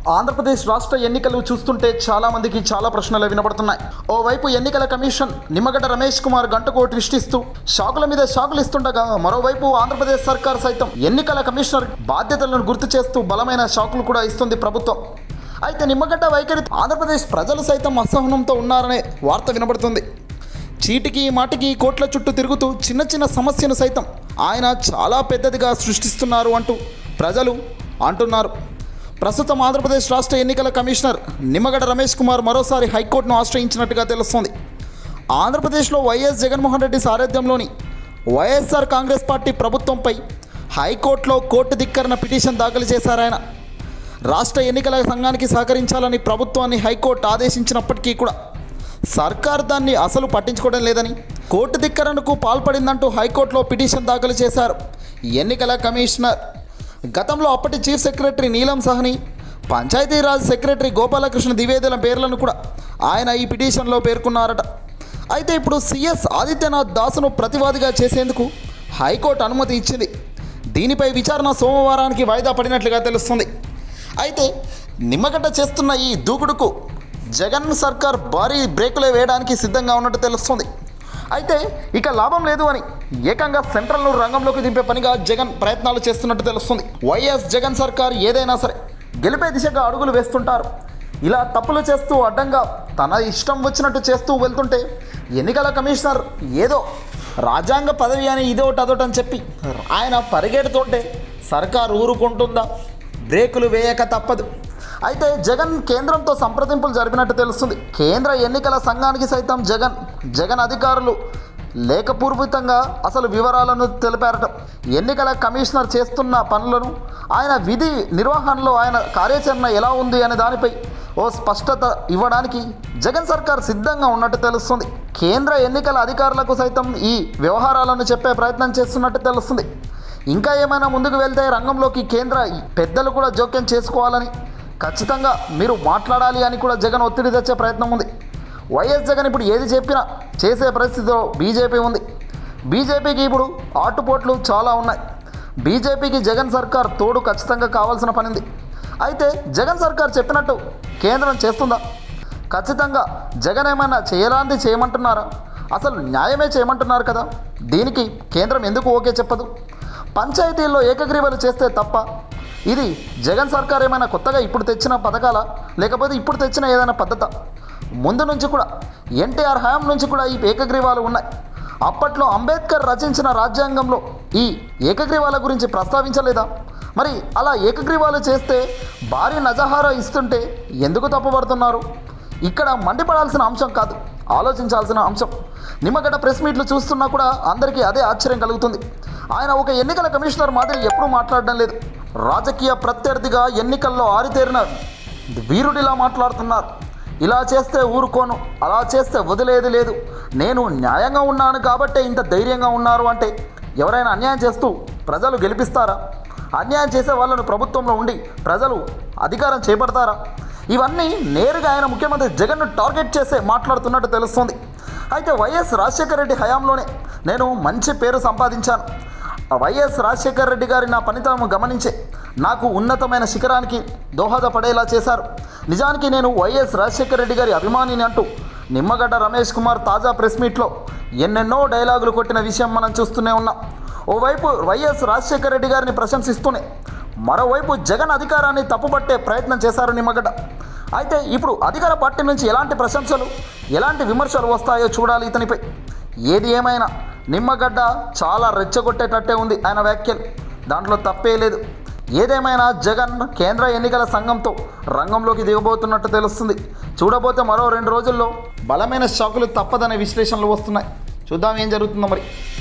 ఆంధ్రప్రదేశ్ రాష్ట్ర ఎన్నికలు చూస్తుంటే చాలా మందికి చాలా ప్రశ్నలు వినపడుతున్నాయి ఓవైపు ఎన్నికల కమిషన్ నిమ్మగడ్డ రమేష్ కుమార్ గంటకో ట్విస్ట్ ఇస్తూ షాకుల మీద షాకులు ఇస్తుండగా మరోవైపు ఆంధ్రప్రదేశ్ సర్కార్ సైతం ఎన్నికల కమిషనర్ బాధ్యతలను గుర్తు చేస్తూ బలమైన షాకులు కూడా ఇస్తుంది ప్రభుత్వం అయితే నిమ్మగడ్డ వైఖరి ఆంధ్రప్రదేశ్ ప్రజలు సైతం అసహనంతో ఉన్నారనే వార్త వినబడుతుంది చీటికి మాటికి కోట్ల చుట్టూ తిరుగుతూ చిన్న చిన్న సమస్యను సైతం ఆయన చాలా పెద్దదిగా సృష్టిస్తున్నారు అంటూ ప్రజలు అంటున్నారు ప్రస్తుతం ఆంధ్రప్రదేశ్ రాష్ట్ర ఎన్నికల కమిషనర్ నిమ్మగడ్డ రమేష్ కుమార్ మరోసారి హైకోర్టును ఆశ్రయించినట్టుగా తెలుస్తోంది ఆంధ్రప్రదేశ్లో వైఎస్ జగన్మోహన్ రెడ్డి సారథ్యంలోని వైఎస్ఆర్ కాంగ్రెస్ పార్టీ ప్రభుత్వంపై హైకోర్టులో కోర్టు ధిక్కరణ పిటిషన్ దాఖలు చేశారాయన రాష్ట్ర ఎన్నికల సంఘానికి సహకరించాలని ప్రభుత్వాన్ని హైకోర్టు ఆదేశించినప్పటికీ కూడా సర్కార్ దాన్ని అసలు పట్టించుకోవడం లేదని కోర్టు ధిక్కరణకు పాల్పడిందంటూ హైకోర్టులో పిటిషన్ దాఖలు చేశారు ఎన్నికల కమిషనర్ గతంలో అప్పటి chief secretary Neelam Sahni Panchayati Raj secretary Gopalakrishna Dwivedula పేర్లను కూడా ఆయన ఈ పిటిషన్లో పేర్కొన్నారట అయితే ఇప్పుడు సిఎస్ ఆదిత్యనాథ్ దాసును ప్రతివాదిగా చేసేందుకు హైకోర్టు అనుమతి ఇచ్చింది దీనిపై విచారణ సోమవారానికి వాయిదా పడినట్లుగా తెలుస్తుంది అయితే నిమ్మగడ్డ చేస్తున్న ఈ దూకుడుకు జగన్ సర్కార్ భారీ బ్రేకులే వేయడానికి సిద్ధంగా ఉన్నట్టు తెలుస్తుంది అయితే ఇక లాభం లేదు అని ఏకంగా సెంట్రల్ను రంగంలోకి దింపే పనిగా జగన్ ప్రయత్నాలు చేస్తున్నట్టు తెలుస్తుంది వైఎస్ జగన్ సర్కార్ ఏదైనా సరే గెలిపే దిశగా అడుగులు వేస్తుంటారు ఇలా తప్పులు చేస్తూ అడ్డంగా తన ఇష్టం వచ్చినట్టు చేస్తూ వెళ్తుంటే ఎన్నికల కమిషనర్ ఏదో రాజ్యాంగ పదవి అని ఇదోటి అదొటి అని చెప్పి ఆయన పరిగెడుతుంటే సర్కార్ ఊరుకుంటుందా బ్రేకులు వేయక తప్పదు అయితే జగన్ కేంద్రంతో సంప్రదింపులు జరిపినట్టు తెలుస్తుంది కేంద్ర ఎన్నికల సంఘానికి సైతం జగన్ జగన్ అధికారులు లేఖపూర్వకంగా అసలు వివరాలను తెలిపారట ఎన్నికల కమిషనర్ చేస్తున్న పనులను ఆయన విధి నిర్వహణలో ఆయన కార్యాచరణ ఎలా ఉంది అనే దానిపై ఓ స్పష్టత ఇవ్వడానికి జగన్ సర్కార్ సిద్ధంగా ఉన్నట్టు తెలుస్తుంది కేంద్ర ఎన్నికల అధికారులకు సైతం ఈ వ్యవహారాలను చెప్పే ప్రయత్నం చేస్తున్నట్టు తెలుస్తుంది ఇంకా ఏమైనా ముందుకు వెళ్తే రంగంలోకి కేంద్ర పెద్దలు కూడా జోక్యం చేసుకోవాలని ఖచ్చితంగా మీరు మాట్లాడాలి అని కూడా జగన్ ఒత్తిడి తెచ్చే ప్రయత్నం ఉంది వైఎస్ జగన్ ఇప్పుడు ఏది చెప్పినా చేసే పరిస్థితిలో బీజేపీ ఉంది బీజేపీకి ఇప్పుడు ఆటుపోట్లు చాలా ఉన్నాయి బీజేపీకి జగన్ సర్కార్ తోడు ఖచ్చితంగా కావాల్సిన పని ఉంది అయితే జగన్ సర్కార్ చెప్పినట్టు కేంద్రం చేస్తుందా ఖచ్చితంగా జగన్ ఏమైనా చేయరాంది చేయమంటున్నారా అసలు న్యాయమే చేయమంటున్నారు కదా దీనికి కేంద్రం ఎందుకు ఓకే చెప్పదు పంచాయతీల్లో ఏకగ్రీవాలు చేస్తే తప్ప ఇది జగన్ సర్కార్ ఏమైనా కొత్తగా ఇప్పుడు తెచ్చిన పథకాలా లేకపోతే ఇప్పుడు తెచ్చిన ఏదైనా పద్ధత ముందు నుంచి కూడా ఎన్టీఆర్ హయాం నుంచి కూడా ఈ ఏకగ్రీవాలు ఉన్నాయి అప్పట్లో అంబేద్కర్ రచించిన రాజ్యాంగంలో ఈ ఏకగ్రీవాల గురించి ప్రస్తావించలేదా మరి అలా ఏకగ్రీవాలు చేస్తే భారీ నజహారా ఇస్తుంటే ఎందుకు తప్పుపడుతున్నారు ఇక్కడ మండిపడాల్సిన అంశం కాదు ఆలోచించాల్సిన అంశం నిమ్మగడ్డ ప్రెస్ మీట్లు చూస్తున్నా కూడా అందరికీ అదే ఆశ్చర్యం కలుగుతుంది ఆయన ఒక ఎన్నికల కమిషనర్ మాదిరి ఎప్పుడూ మాట్లాడడం లేదు రాజకీయ ప్రత్యర్థిగా ఎన్నికల్లో ఆరితేరిన వీరుడిలా మాట్లాడుతున్నారు ఇలా చేస్తే ఊరుకోను అలా చేస్తే వదిలేది లేదు నేను న్యాయంగా ఉన్నాను కాబట్టే ఇంత ధైర్యంగా ఉన్నారు అంటే ఎవరైనా అన్యాయం చేస్తూ ప్రజలు గెలిపిస్తారా అన్యాయం చేసే వాళ్ళను ప్రభుత్వంలో ఉండి ప్రజలు అధికారం చేపడతారా ఇవన్నీ నేరుగా ఆయన ముఖ్యమంత్రి జగన్ను టార్గెట్ చేసే మాట్లాడుతున్నట్టు తెలుస్తుంది అయితే వైఎస్ రాజశేఖర రెడ్డి హయాంలోనే నేను మంచి పేరు సంపాదించాను వైఎస్ రాజశేఖర రెడ్డి గారి నా పనితనం గమనించే నాకు ఉన్నతమైన శిఖరానికి దోహదపడేలా చేశారు నిజానికి నేను వైఎస్ రాజశేఖర రెడ్డి గారి అభిమానిని అంటూ నిమ్మగడ్డ రమేష్ కుమార్ తాజా ప్రెస్ మీట్లో ఎన్నెన్నో డైలాగులు కొట్టిన విషయం మనం చూస్తూనే ఉన్నాం ఓవైపు వైఎస్ రాజశేఖర రెడ్డి గారిని ప్రశంసిస్తూనే మరోవైపు జగన్ అధికారాన్ని తప్పుపట్టే ప్రయత్నం చేశారు నిమ్మగడ్డ అయితే ఇప్పుడు అధికార పార్టీ నుంచి ఎలాంటి ప్రశంసలు ఎలాంటి విమర్శలు వస్తాయో చూడాలి ఇతనిపై ఏది ఏమైనా నిమ్మగడ్డ చాలా రెచ్చగొట్టేటట్టే ఉంది ఆయన వ్యాఖ్యలు దాంట్లో తప్పే లేదు ఏదేమైనా జగన్ కేంద్ర ఎన్నికల సంఘంతో రంగంలోకి దిగబోతున్నట్టు తెలుస్తుంది చూడబోతే మరో రెండు రోజుల్లో బలమైన షాకులు తప్పదనే విశ్లేషణలు వస్తున్నాయి చూద్దాం ఏం జరుగుతుందో మరి